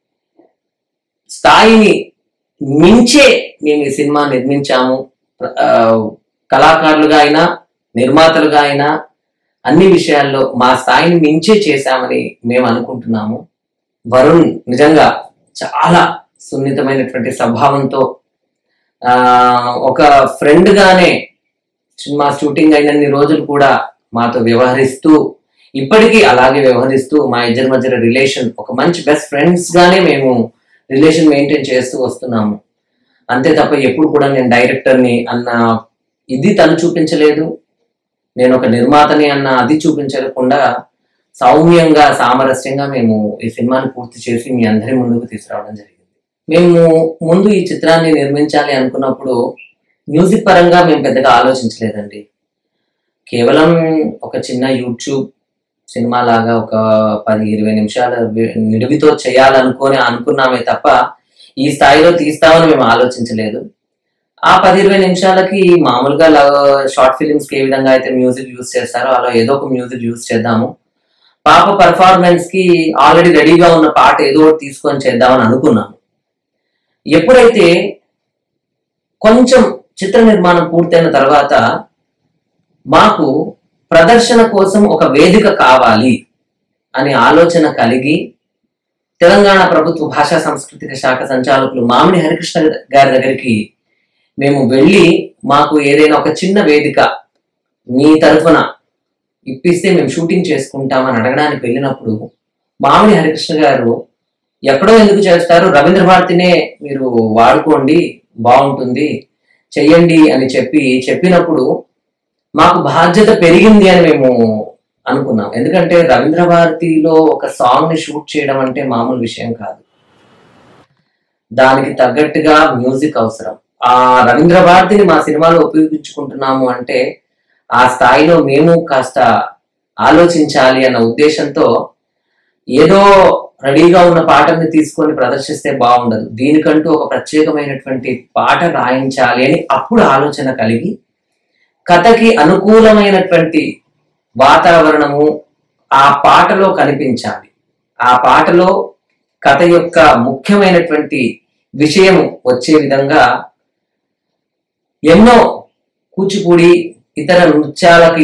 స్థాయిని మించే మేము ఈ సినిమా నిర్మించాము ఆ, కళాకారులుగా అయినా నిర్మాతలుగా అయినా అన్ని విషయాల్లో మా స్థాయిని మించే చేశామని మేము అనుకుంటున్నాము వరుణ్ నిజంగా చాలా సున్నితమైనటువంటి స్వభావంతో ఆ ఒక ఫ్రెండ్ గానే సినిమా షూటింగ్ అయినన్ని రోజులు కూడా మాతో వ్యవహరిస్తూ ఇప్పటికీ అలాగే వ్యవహరిస్తూ మా ఇద్దరి మధ్య రిలేషన్ ఒక మంచి బెస్ట్ ఫ్రెండ్స్ గానే మేము రిలేషన్ మెయింటైన్ చేస్తూ వస్తున్నాము అంతే తప్ప ఎప్పుడు కూడా నేను డైరెక్టర్ని అన్న ఇది తను చూపించలేదు నేను ఒక నిర్మాతని అన్న అది చూపించకుండా సౌమ్యంగా సామరస్యంగా మేము ఈ సినిమాని పూర్తి చేసి మీ అందరి ముందుకు తీసుకురావడం జరిగింది మేము ముందు ఈ చిత్రాన్ని నిర్మించాలి అనుకున్నప్పుడు మ్యూజిక్ పరంగా మేము పెద్దగా ఆలోచించలేదండి కేవలం ఒక చిన్న యూట్యూబ్ సినిమా లాగా ఒక పది ఇరవై నిమిషాల వి- నిడివితో చేయాలనుకొని అనుకున్నామే తప్ప ఈ స్థాయిలో తీస్తామని మేము ఆలోచించలేదు ఆ పది ఇరవై నిమిషాలకి మామూలుగా షార్ట్ ఫిలిమ్స్ కి ఏ విధంగా అయితే మ్యూజిక్ యూజ్ చేస్తారో అలా ఏదో ఒక మ్యూజిక్ యూజ్ చేద్దాము పాప పర్ఫార్మెన్స్ కి ఆల్రెడీ రెడీగా ఉన్న పాట ఏదో ఒకటి తీసుకొని చేద్దామని అనుకున్నాము ఎప్పుడైతే కొంచెం చిత్ర నిర్మాణం పూర్తయిన తర్వాత మాకు ప్రదర్శన కోసం ఒక వేదిక కావాలి అనే ఆలోచన కలిగి తెలంగాణ ప్రభుత్వ భాషా సాంస్కృతిక శాఖ సంచాలకులు మామిడి హరికృష్ణ గారి దగ్గరికి మేము వెళ్ళి మాకు ఏదైనా ఒక చిన్న వేదిక మీ తరఫున ఇప్పిస్తే మేము షూటింగ్ చేసుకుంటామని అడగడానికి వెళ్ళినప్పుడు మామిడి హరికృష్ణ గారు ఎక్కడో ఎందుకు చేస్తారు రవీంద్ర భారతినే మీరు వాడుకోండి బాగుంటుంది చెయ్యండి అని చెప్పి చెప్పినప్పుడు మాకు బాధ్యత పెరిగింది అని మేము అనుకున్నాం ఎందుకంటే రవీంద్ర భారతిలో ఒక సాంగ్ ని షూట్ చేయడం అంటే మామూలు విషయం కాదు దానికి తగ్గట్టుగా మ్యూజిక్ అవసరం ఆ రవీంద్ర భారతిని మా సినిమాలో ఉపయోగించుకుంటున్నాము అంటే ఆ స్థాయిలో మేము కాస్త ఆలోచించాలి అన్న ఉద్దేశంతో ఏదో రెడీగా ఉన్న పాటల్ని తీసుకొని ప్రదర్శిస్తే బాగుండదు దీనికంటూ ఒక ప్రత్యేకమైనటువంటి పాట రాయించాలి అని అప్పుడు ఆలోచన కలిగి కథకి అనుకూలమైనటువంటి వాతావరణము ఆ పాటలో కనిపించాలి ఆ పాటలో కథ యొక్క ముఖ్యమైనటువంటి విషయం వచ్చే విధంగా ఎన్నో కూచిపూడి ఇతర నృత్యాలకి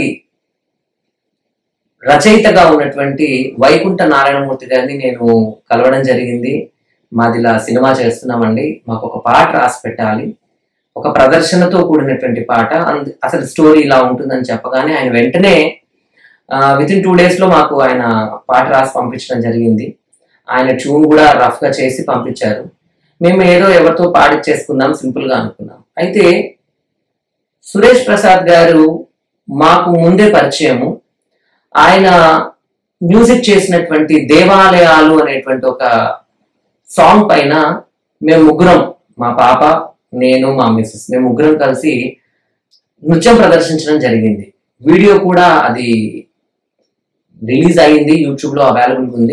రచయితగా ఉన్నటువంటి వైకుంఠ నారాయణమూర్తి గారిని నేను కలవడం జరిగింది మాది ఇలా సినిమా చేస్తున్నామండి మాకు ఒక పాట రాసి పెట్టాలి ఒక ప్రదర్శనతో కూడినటువంటి పాట అంద- అసలు స్టోరీ ఇలా ఉంటుందని చెప్పగానే ఆయన వెంటనే విత్ ఇన్ టూ డేస్ లో మాకు ఆయన పాట రాసి పంపించడం జరిగింది ఆయన ట్యూన్ కూడా రఫ్ గా చేసి పంపించారు మేము ఏదో ఎవరితో పాడిచ్చేసుకుందాం సింపుల్ గా అనుకున్నాం అయితే సురేష్ ప్రసాద్ గారు మాకు ముందే పరిచయము ఆయన మ్యూజిక్ చేసినటువంటి దేవాలయాలు అనేటువంటి ఒక సాంగ్ పైన మేము ముగ్గురం మా పాప నేను మా మిస్సెస్ మేము ముగ్గురం కలిసి నృత్యం ప్రదర్శించడం జరిగింది వీడియో కూడా అది రిలీజ్ అయ్యింది యూట్యూబ్ లో అవైలబుల్ ఉంది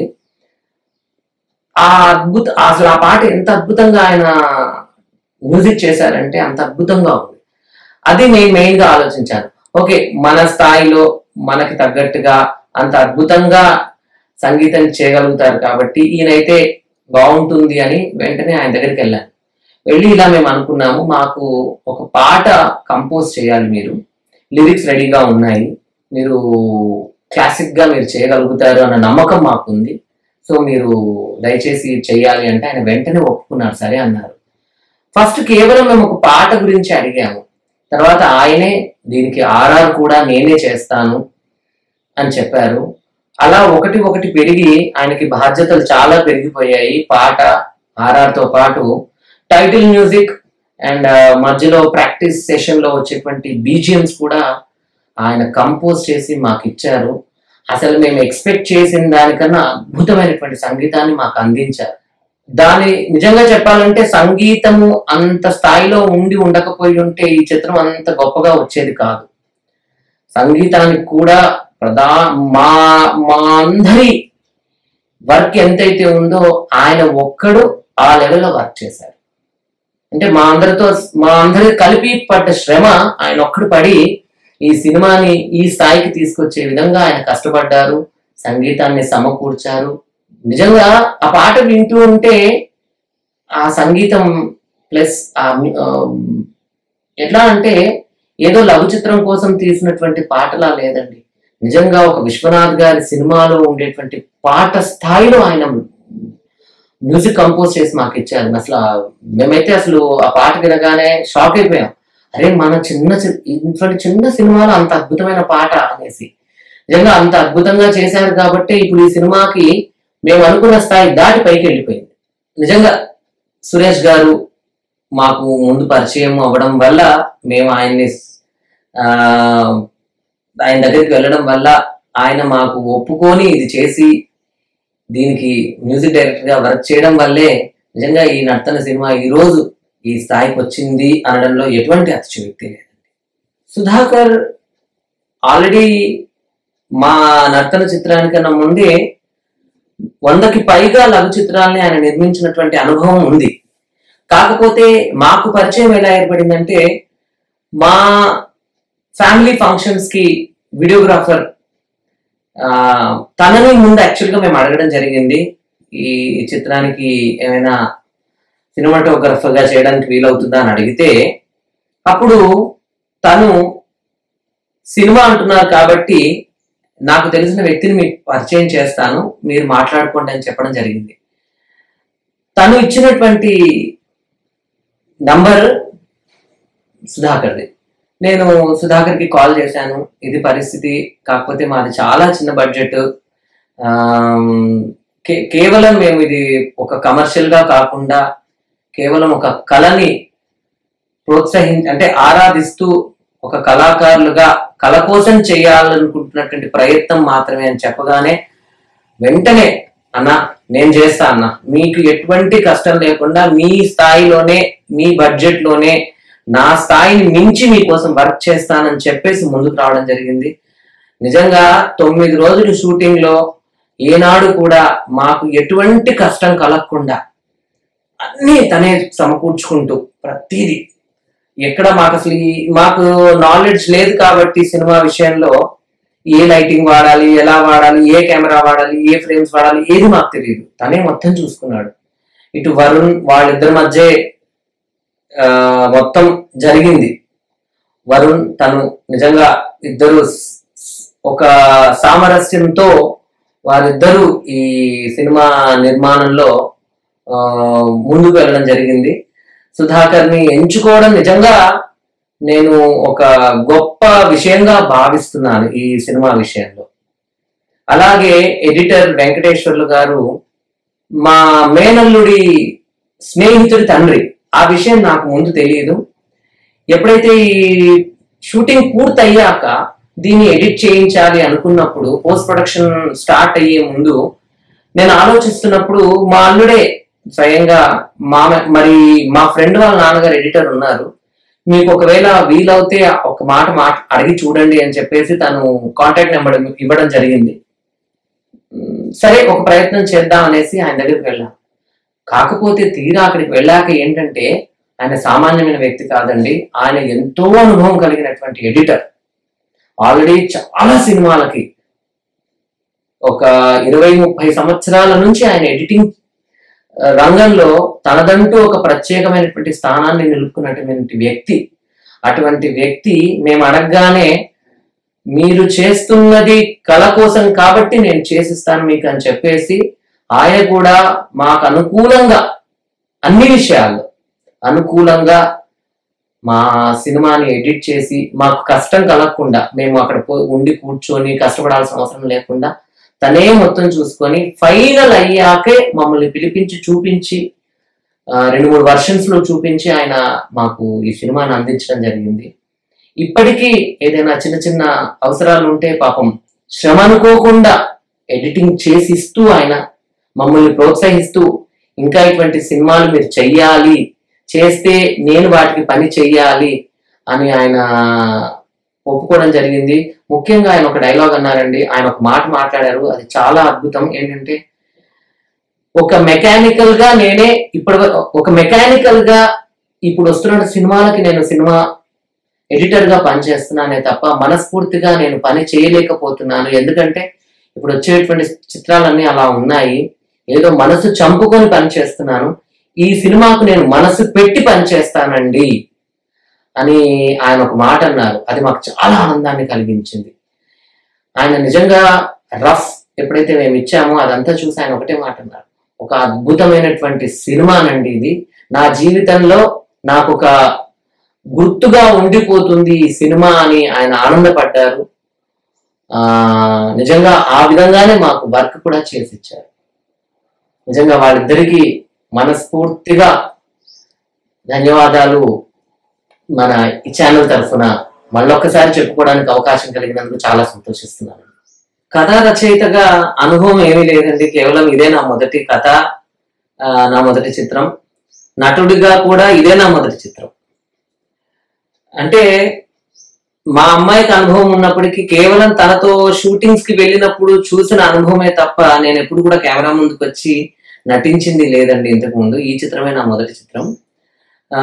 ఆ అద్భుత అసలు ఆ పాట ఎంత అద్భుతంగా ఆయన మ్యూజిక్ చేశారంటే అంత అద్భుతంగా ఉంది అది నేను మెయిన్ గా ఆలోచించాను ఓకే మన స్థాయిలో మనకి తగ్గట్టుగా అంత అద్భుతంగా సంగీతం చేయగలుగుతారు కాబట్టి ఈయనైతే బాగుంటుంది అని వెంటనే ఆయన దగ్గరికి వెళ్ళాను వెళ్ళి ఇలా మేము అనుకున్నాము మాకు ఒక పాట కంపోజ్ చేయాలి మీరు లిరిక్స్ రెడీగా ఉన్నాయి మీరు క్లాసిక్ గా మీరు చేయగలుగుతారు అన్న నమ్మకం మాకుంది సో మీరు దయచేసి చెయ్యాలి అంటే ఆయన వెంటనే ఒప్పుకున్నారు సరే అన్నారు ఫస్ట్ కేవలం మేము ఒక పాట గురించి అడిగాము తర్వాత ఆయనే దీనికి ఆర్ఆర్ కూడా నేనే చేస్తాను అని చెప్పారు అలా ఒకటి ఒకటి పెరిగి ఆయనకి బాధ్యతలు చాలా పెరిగిపోయాయి పాట ఆర్ఆర్ తో పాటు టైటిల్ మ్యూజిక్ అండ్ మధ్యలో ప్రాక్టీస్ సెషన్ లో వచ్చేటువంటి బీజిఎమ్స్ కూడా ఆయన కంపోజ్ చేసి మాకు ఇచ్చారు అసలు మేము ఎక్స్పెక్ట్ చేసిన దానికన్నా అద్భుతమైనటువంటి సంగీతాన్ని మాకు అందించారు దాని నిజంగా చెప్పాలంటే సంగీతము అంత స్థాయిలో ఉండి ఉండకపోయి ఉంటే ఈ చిత్రం అంత గొప్పగా వచ్చేది కాదు సంగీతానికి కూడా ప్రధా మా మా అందరి వర్క్ ఎంతైతే ఉందో ఆయన ఒక్కడు ఆ లెవెల్లో వర్క్ చేశారు అంటే మా అందరితో మా అందరి కలిపి పడ్డ శ్రమ ఆయన ఒక్కడు పడి ఈ సినిమాని ఈ స్థాయికి తీసుకొచ్చే విధంగా ఆయన కష్టపడ్డారు సంగీతాన్ని సమకూర్చారు నిజంగా ఆ పాట వింటూ ఉంటే ఆ సంగీతం ప్లస్ ఆ మ్యూ- ఆ, ఎట్లా అంటే ఏదో లఘు చిత్రం కోసం తీసినటువంటి పాటలా లేదండి నిజంగా ఒక విశ్వనాథ్ గారి సినిమాలో ఉండేటువంటి పాట స్థాయిలో ఆయన మ్యూజిక్ కంపోజ్ చేసి మాకు ఇచ్చారు అసలు ఆ- మేమైతే అసలు ఆ పాట వినగానే షాక్ అయిపోయాం అరే మన చిన్న చి- ఇటువంటి చిన్న సినిమాలో అంత అద్భుతమైన పాట అనేసి నిజంగా అంత అద్భుతంగా చేశారు కాబట్టి ఇప్పుడు ఈ సినిమాకి మేము అనుకున్న స్థాయి దాటి పైకి వెళ్ళిపోయింది నిజంగా సురేష్ గారు మాకు ముందు పరిచయం అవ్వడం వల్ల మేము ఆయన్ని ఆ, ఆయన దగ్గరికి వెళ్ళడం వల్ల ఆయన మాకు ఒప్పుకొని ఇది చేసి దీనికి మ్యూజిక్ డైరెక్టర్ గా వర్క్ చేయడం వల్లే నిజంగా ఈ నర్తన సినిమా ఈ రోజు ఈ స్థాయికి వచ్చింది అనడంలో ఎటువంటి అతిశయోక్తి లేదు సుధాకర్ ఆల్రెడీ మా నర్తన చిత్రానికన్నా ముందే వందకి పైగా లఘు చిత్రాలని ఆయన నిర్మించినటువంటి అనుభవం ఉంది కాకపోతే మాకు పరిచయం ఎలా ఏర్పడిందంటే మా ఫ్యామిలీ ఫంక్షన్స్ కి వీడియోగ్రాఫర్ ఆ, తనని ముందు యాక్చువల్ గా మేము అడగడం జరిగింది ఈ చిత్రానికి ఏమైనా సినిమాటోగ్రఫర్ గా చేయడానికి వీలవుతుందా అని అడిగితే అప్పుడు తను సినిమా అంటున్నారు కాబట్టి నాకు తెలిసిన వ్యక్తిని మీకు పరిచయం చేస్తాను మీరు మాట్లాడుకోండి అని చెప్పడం జరిగింది తను ఇచ్చినటువంటి నంబర్ సుధాకర్ది నేను సుధాకర్కి కాల్ చేశాను ఇది పరిస్థితి కాకపోతే మాది చాలా చిన్న బడ్జెట్ కేవలం మేము ఇది ఒక కమర్షియల్ గా కాకుండా కేవలం ఒక కళని ప్రోత్సహి అంటే ఆరాధిస్తూ ఒక కళాకారులుగా కళ కోసం చేయాలనుకుంటున్నటువంటి ప్రయత్నం మాత్రమే అని చెప్పగానే వెంటనే అన్న నేను చేస్తా అన్న మీకు ఎటువంటి కష్టం లేకుండా మీ స్థాయిలోనే మీ బడ్జెట్ లోనే నా స్థాయిని మించి మీకోసం వర్క్ చేస్తానని చెప్పేసి ముందుకు రావడం జరిగింది నిజంగా తొమ్మిది రోజులు షూటింగ్ లో ఏనాడు కూడా మాకు ఎటువంటి కష్టం కలగకుండా అన్నీ తనే సమకూర్చుకుంటూ ప్రతిదీ ఎక్కడ మాకు అసలు ఈ- మాకు నాలెడ్జ్ లేదు కాబట్టి సినిమా విషయంలో ఏ లైటింగ్ వాడాలి ఎలా వాడాలి ఏ కెమెరా వాడాలి ఏ ఫ్రేమ్స్ వాడాలి ఏది మాకు తెలియదు తనే మొత్తం చూసుకున్నాడు ఇటు వరుణ్ వాళ్ళిద్దరి మధ్య ఆ, మొత్తం జరిగింది వరుణ్ తను నిజంగా ఇద్దరు స్- స్- ఒక సామరస్యంతో వారిద్దరూ ఈ సినిమా నిర్మాణంలో ఆ, ముందుకు వెళ్ళడం జరిగింది సుధాకర్ ని ఎంచుకోవడం నిజంగా నేను ఒక గొప్ప విషయంగా భావిస్తున్నాను ఈ సినిమా విషయంలో అలాగే ఎడిటర్ వెంకటేశ్వర్లు గారు మా మేనల్లుడి స్నేహితుడి తండ్రి ఆ విషయం నాకు ముందు తెలియదు ఎప్పుడైతే ఈ షూటింగ్ పూర్తయ్యాక దీన్ని ఎడిట్ చేయించాలి అనుకున్నప్పుడు పోస్ట్ ప్రొడక్షన్ స్టార్ట్ అయ్యే ముందు నేను ఆలోచిస్తున్నప్పుడు మా అల్లుడే స్వయంగా మా మరి మా ఫ్రెండ్ వాళ్ళ నాన్నగారు ఎడిటర్ ఉన్నారు మీకు ఒకవేళ వీలవుతే ఒక మాట మాట అడిగి చూడండి అని చెప్పేసి తను కాంటాక్ట్ నెంబర్ ఇవ్వడం జరిగింది ఉమ్, సరే ఒక ప్రయత్నం చేద్దాం అనేసి ఆయన దగ్గరికి వెళ్ళాం కాకపోతే తీరా అక్కడికి వెళ్ళాక ఏంటంటే ఆయన సామాన్యమైన వ్యక్తి కాదండి ఆయన ఎంతో అనుభవం కలిగినటువంటి ఎడిటర్ ఆల్రెడీ చాలా సినిమాలకి ఒక ఇరవై ముప్పై సంవత్సరాల నుంచి ఆయన ఎడిటింగ్ ఆ, రంగంలో తనదంటూ ఒక ప్రత్యేకమైనటువంటి స్థానాన్ని నిలుపుకున్నటువంటి వ్యక్తి అటువంటి వ్యక్తి మేము అడగగానే మీరు చేస్తున్నది కళ కోసం కాబట్టి నేను చేసిస్తాను మీకు అని చెప్పేసి ఆయన కూడా మాకు అనుకూలంగా అన్ని విషయాల్లో అనుకూలంగా మా సినిమాని ఎడిట్ చేసి మాకు కష్టం కలగకుండా మేము అక్కడ పో- ఉండి కూర్చొని కష్టపడాల్సిన అవసరం లేకుండా తనే మొత్తం చూసుకొని ఫైనల్ అయ్యాకే మమ్మల్ని పిలిపించి చూపించి ఆ, రెండు మూడు వర్షన్స్ లో చూపించి ఆయన మాకు ఈ సినిమాని అందించడం జరిగింది ఇప్పటికీ ఏదైనా చిన్న చిన్న అవసరాలు ఉంటే పాపం శ్రమ అనుకోకుండా ఎడిటింగ్ చేసి ఇస్తూ ఆయన మమ్మల్ని ప్రోత్సహిస్తూ ఇంకా ఇటువంటి సినిమాలు మీరు చెయ్యాలి చేస్తే నేను వాటికి పని చెయ్యాలి అని ఆయన ఒప్పుకోవడం జరిగింది ముఖ్యంగా ఆయన ఒక డైలాగ్ అన్నారండి ఆయన ఒక మాట మాట్లాడారు అది చాలా అద్భుతం ఏంటంటే ఒక మెకానికల్ గా నేనే ఇప్పుడు ఒక మెకానికల్ గా ఇప్పుడు వస్తున్న సినిమాలకి నేను సినిమా ఎడిటర్ గా పనిచేస్తున్నానే తప్ప మనస్ఫూర్తిగా నేను పని చేయలేకపోతున్నాను ఎందుకంటే ఇప్పుడు వచ్చేటువంటి చిత్రాలన్నీ అలా ఉన్నాయి ఏదో మనసు చంపుకొని పని చేస్తున్నాను ఈ సినిమాకు నేను మనసు పెట్టి పని చేస్తానండి అని ఆయన ఒక మాట అన్నారు అది మాకు చాలా ఆనందాన్ని కలిగించింది ఆయన నిజంగా రఫ్ ఎప్పుడైతే మేము ఇచ్చామో అదంతా చూసి ఆయన ఒకటే మాట అన్నారు ఒక అద్భుతమైనటువంటి సినిమానండి ఇది నా జీవితంలో నాకు ఒక గుర్తుగా ఉండిపోతుంది ఈ సినిమా అని ఆయన ఆనందపడ్డారు ఆ నిజంగా ఆ విధంగానే మాకు వర్క్ కూడా చేసి ఇచ్చారు నిజంగా వాళ్ళిద్దరికీ మనస్ఫూర్తిగా ధన్యవాదాలు మన ఈ ఛానల్ తరఫున మళ్ళొక్కసారి చెప్పుకోవడానికి అవకాశం కలిగినందుకు చాలా సంతోషిస్తున్నాను కథా రచయితగా అనుభవం ఏమీ లేదండి కేవలం ఇదే నా మొదటి కథ ఆ, నా మొదటి చిత్రం నటుడిగా కూడా ఇదే నా మొదటి చిత్రం అంటే మా అమ్మాయికి అనుభవం ఉన్నప్పటికీ కేవలం తనతో షూటింగ్స్ కి వెళ్ళినప్పుడు చూసిన అనుభవమే తప్ప నేను ఎప్పుడు కూడా కెమెరా ముందుకు వచ్చి నటించింది లేదండి ఇంతకు ముందు ఈ చిత్రమే నా మొదటి చిత్రం ఆ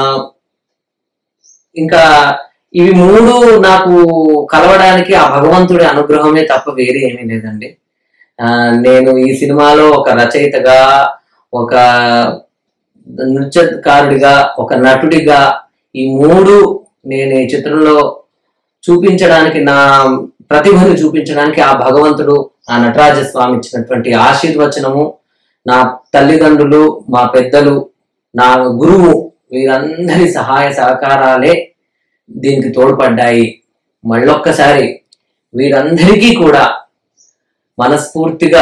ఇంకా ఇవి మూడు నాకు కలవడానికి ఆ భగవంతుడి అనుగ్రహమే తప్ప వేరే ఏమీ లేదండి ఆ నేను ఈ సినిమాలో ఒక రచయితగా ఒక నృత్యకారుడిగా ఒక నటుడిగా ఈ మూడు నేను ఈ చిత్రంలో చూపించడానికి నా ప్రతిభను చూపించడానికి ఆ భగవంతుడు ఆ నటరాజ స్వామి ఇచ్చినటువంటి ఆశీర్వచనము నా తల్లిదండ్రులు మా పెద్దలు నా గురువు వీరందరి సహాయ సహకారాలే దీనికి తోడ్పడ్డాయి మళ్ళొక్కసారి వీరందరికీ కూడా మనస్ఫూర్తిగా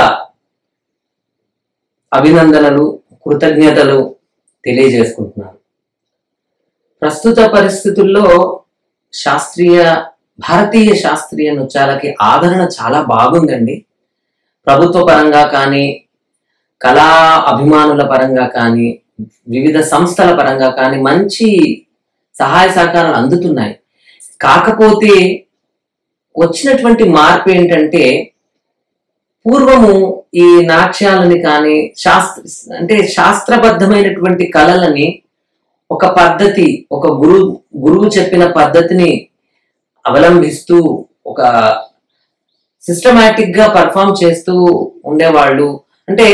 అభినందనలు కృతజ్ఞతలు తెలియజేసుకుంటున్నాను ప్రస్తుత పరిస్థితుల్లో శాస్త్రీయ భారతీయ శాస్త్రీయ నృత్యాలకి ఆదరణ చాలా బాగుందండి ప్రభుత్వ పరంగా కానీ కళా అభిమానుల పరంగా కానీ వివిధ సంస్థల పరంగా కానీ మంచి సహాయ సహకారాలు అందుతున్నాయి కాకపోతే వచ్చినటువంటి మార్పు ఏంటంటే పూర్వము ఈ నాట్యాలని కానీ శాస్త్ర అంటే శాస్త్రబద్ధమైనటువంటి కళలని ఒక పద్ధతి ఒక గురు గురువు చెప్పిన పద్ధతిని అవలంబిస్తూ ఒక సిస్టమేటిక్ గా పర్ఫామ్ చేస్తూ ఉండేవాళ్ళు అంటే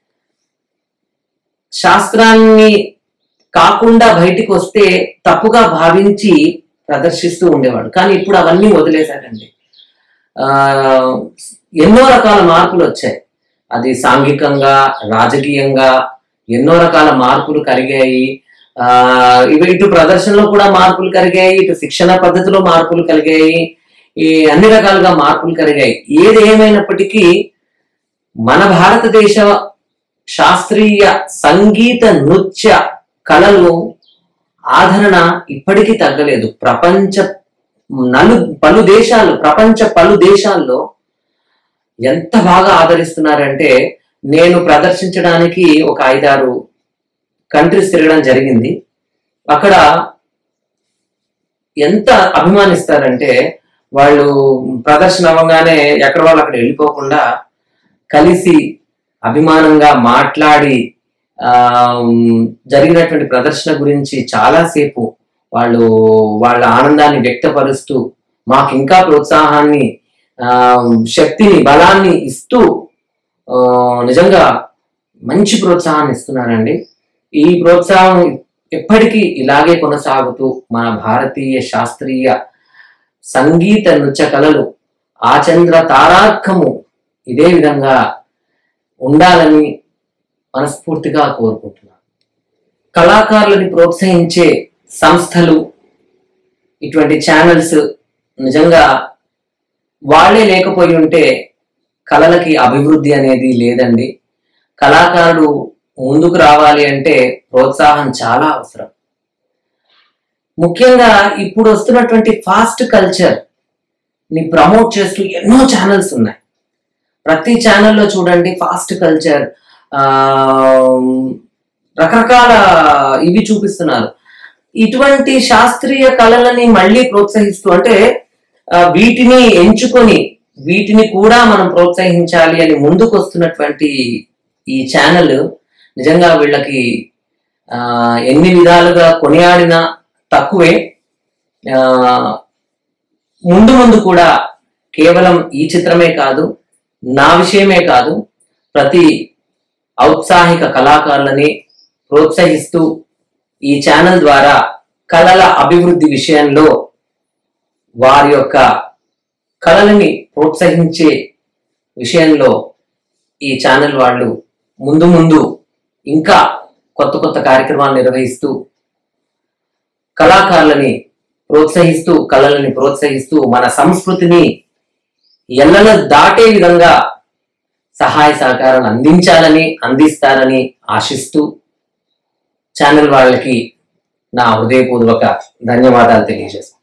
శాస్త్రాన్ని కాకుండా బయటికి వస్తే తప్పుగా భావించి ప్రదర్శిస్తూ ఉండేవాడు కానీ ఇప్పుడు అవన్నీ వదిలేశారండి ఆ ఎన్నో రకాల మార్పులు వచ్చాయి అది సాంఘికంగా రాజకీయంగా ఎన్నో రకాల మార్పులు కలిగాయి ఆ ఇవి ఇటు ప్రదర్శనలో కూడా మార్పులు కలిగాయి ఇటు శిక్షణ పద్ధతిలో మార్పులు కలిగాయి ఈ అన్ని రకాలుగా మార్పులు కలిగాయి ఏది ఏమైనప్పటికీ మన భారతదేశ శాస్త్రీయ సంగీత నృత్య కళలు ఆదరణ ఇప్పటికీ తగ్గలేదు ప్రపంచ నలు పలు దేశాలు ప్రపంచ పలు దేశాల్లో ఎంత బాగా ఆదరిస్తున్నారంటే నేను ప్రదర్శించడానికి ఒక ఐదారు కంట్రీస్ తిరగడం జరిగింది అక్కడ ఎంత అభిమానిస్తారంటే వాళ్ళు ప్రదర్శన అవ్వగానే ఎక్కడ వాళ్ళు అక్కడ వెళ్ళిపోకుండా కలిసి అభిమానంగా మాట్లాడి ఆ జరిగినటువంటి ప్రదర్శన గురించి చాలాసేపు వాళ్ళు వాళ్ళ ఆనందాన్ని వ్యక్తపరుస్తూ మాకు ఇంకా ప్రోత్సాహాన్ని ఆ శక్తిని బలాన్ని ఇస్తూ ఆ, నిజంగా మంచి ప్రోత్సాహాన్ని ఇస్తున్నారండి ఈ ప్రోత్సాహం ఎప్పటికీ ఇలాగే కొనసాగుతూ మన భారతీయ శాస్త్రీయ సంగీత నృత్య కళలు ఆచంద్ర తారార్కము ఇదే విధంగా ఉండాలని మనస్ఫూర్తిగా కోరుకుంటున్నాను కళాకారులని ప్రోత్సహించే సంస్థలు ఇటువంటి ఛానల్స్ నిజంగా వాళ్ళే లేకపోయి ఉంటే కళలకి అభివృద్ధి అనేది లేదండి కళాకారుడు ముందుకు రావాలి అంటే ప్రోత్సాహం చాలా అవసరం ముఖ్యంగా ఇప్పుడు వస్తున్నటువంటి ఫాస్ట్ కల్చర్ ని ప్రమోట్ చేస్తూ ఎన్నో ఛానల్స్ ఉన్నాయి ప్రతి ఛానల్లో చూడండి ఫాస్ట్ కల్చర్ రకరకాల ఇవి చూపిస్తున్నారు ఇటువంటి శాస్త్రీయ కళలని మళ్ళీ ప్రోత్సహిస్తూ అంటే ఆ, వీటిని ఎంచుకొని వీటిని కూడా మనం ప్రోత్సహించాలి అని ముందుకు వస్తున్నటువంటి ఈ ఛానల్ నిజంగా వీళ్ళకి ఆ, ఎన్ని విధాలుగా కొనియాడినా తక్కువే ఆ, ముందు ముందు కూడా కేవలం ఈ చిత్రమే కాదు నా విషయమే కాదు ప్రతి ఔత్సాహిక కళాకారులని ప్రోత్సహిస్తూ ఈ ఛానల్ ద్వారా కళల అభివృద్ధి విషయంలో వారి యొక్క కళలని ప్రోత్సహించే విషయంలో ఈ ఛానల్ వాళ్ళు ముందు ముందు ఇంకా కొత్త కొత్త కార్యక్రమాలు నిర్వహిస్తూ కళాకారులని ప్రోత్సహిస్తూ కళలని ప్రోత్సహిస్తూ మన సంస్కృతిని ఎల్లల దాటే విధంగా సహాయ సహకారాలు అందించాలని అందిస్తారని ఆశిస్తూ ఛానల్ వాళ్ళకి నా హృదయపూర్వక ధన్యవాదాలు తెలియజేస్తాను